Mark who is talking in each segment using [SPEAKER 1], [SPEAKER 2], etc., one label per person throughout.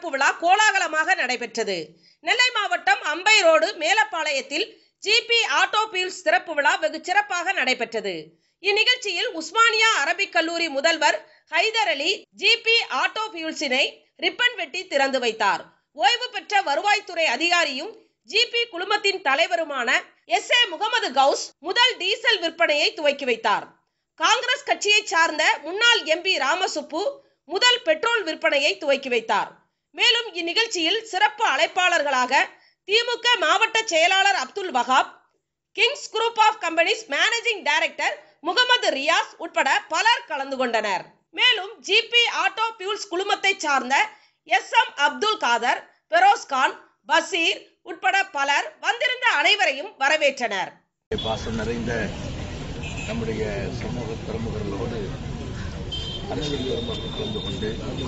[SPEAKER 1] திறப்பு விழா கோலாகலமாக நடைபெற்றது நெல்லை மாவட்டம் அம்பை ரோடு மேலப்பாளையத்தில் ஜிபி ஆட்டோ பீல்ஸ் திறப்பு விழா வெகு சிறப்பாக நடைபெற்றது இந்நிகழ்ச்சியில் உஸ்மானியா அரபிக் கல்லூரி முதல்வர் ஹைதர் அலி ஜிபி ஆட்டோ பியூல்ஸினை ரிப்பன் வெட்டி திறந்து வைத்தார் ஓய்வு பெற்ற வருவாய்த்துறை அதிகாரியும் ஜிபி குழுமத்தின் தலைவருமான எஸ் ஏ முகமது கவுஸ் முதல் டீசல் விற்பனையை துவக்கி வைத்தார் காங்கிரஸ் கட்சியை சார்ந்த முன்னாள் எம்பி ராமசுப்பு முதல் பெட்ரோல் விற்பனையை துவக்கி வைத்தார் மேலும் இந்நிகழ்ச்சியில் சிறப்பு அழைப்பாளர்களாக திமுக மாவட்ட செயலாளர் Abdul Wahab kings group of companies managing director Mohammed Riyas உட்பட பலர் கலந்து கொண்டனர் மேலும் ஜிபி ஆட்டோ பியூல்ஸ் குழுமத்தை சார்ந்த எஸ் எம் அப்துல் காதர் பெரோஸ் கான் பசீர் உட்பட பலர் வந்திருந்த அனைவரையும் வரவேற்றனர்
[SPEAKER 2] பாசம் நிறைந்த நம்முடைய சமூக பிரமுகர்களோடு அரசியல் பெருமக்கள் கலந்து கொண்டு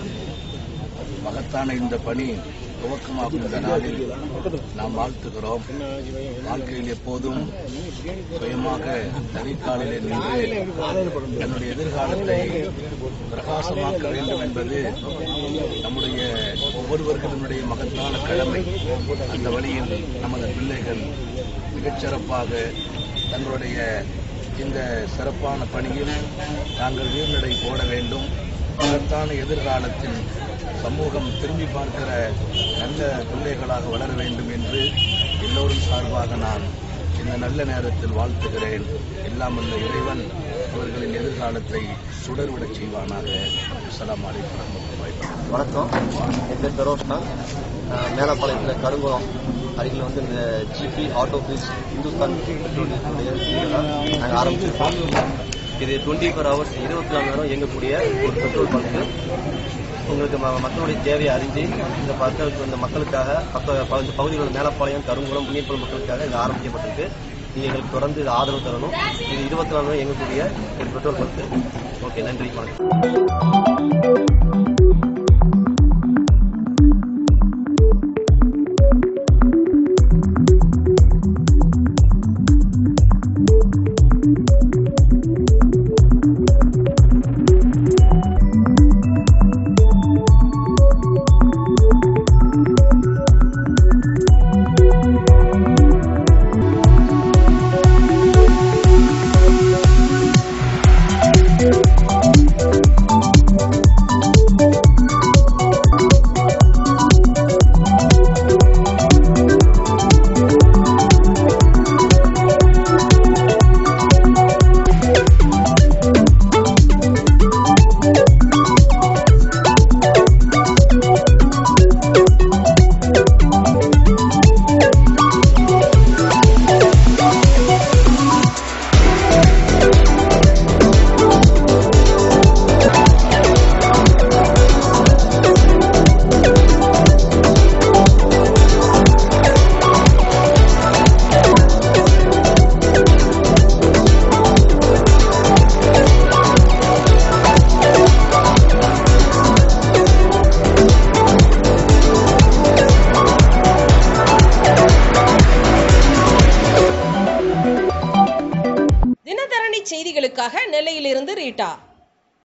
[SPEAKER 2] மகத்தான இந்த பணி துவக்கமாகும் இந்த நாளில் நாம் வாழ்த்துகிறோம் வாழ்க்கையில் எப்போதும் சுயமாக தனிக்காலிலே நின்று தன்னுடைய எதிர்காலத்தை பிரகாசமாக்க வேண்டும் என்பது நம்முடைய ஒவ்வொருவர்களுடைய மகத்தான கடமை அந்த வழியில் நமது பிள்ளைகள் மிகச்சிறப்பாக தங்களுடைய இந்த சிறப்பான பணியில் நாங்கள் வீழ்நடை போட வேண்டும் மகத்தான எதிர்காலத்தில் சமூகம் திரும்பி பார்க்கிற நல்ல பிள்ளைகளாக வளர வேண்டும் என்று எல்லோரும் சார்பாக நான் இந்த நல்ல நேரத்தில் வாழ்த்துகிறேன் எல்லாம் வல்ல இறைவன் அவர்களின் எதிர்காலத்தை சுடர்விடச் செய்வானாக அஸ்ஸலாமு அலைக்கும் வரஹ்மத்துல்லாஹி வபரகாத்துஹு.
[SPEAKER 3] வணக்கம் என் பேர் பெரோஸ் கான் நான் மேலப்பாளையத்தில் கருங்குளம் அருகில் வந்து இந்த ஜிபி ஆட்டோ பீஸ் இந்துஸ்தான் பெட்ரோலியத்துடைய நாங்கள் ஆரம்பிச்சிருக்கோம் இது டுவெண்ட்டி ஃபோர் ஹவர்ஸ் இருபத்தி நாலு நேரம் இயங்கக்கூடிய ஒரு பெட்ரோல் பங்கு உங்களுக்கு ம- மக்களுடைய தேவையை அறிஞ்சு இந்த மக்களுக்கு இந்த மக்களுக்காக பக்க ப- இந்த பகுதிகளோட மேலப்பாளையம் கருங்குளம் முன்னேற்பல் மக்களுக்காக இது ஆரம்பிக்கப்பட்டிருக்கு நீங்கள் எங்களுக்கு தொடர்ந்து இது ஆதரவு தரணும் இது இருபத்தி நாலு நேரம் இயங்கக்கூடிய ஒரு பெட்ரோல் பங்கு ஓகே நன்றி வணக்கம்
[SPEAKER 1] தினதரணி செய்திகளுக்காக நெல்லையிலிருந்து ரீட்டா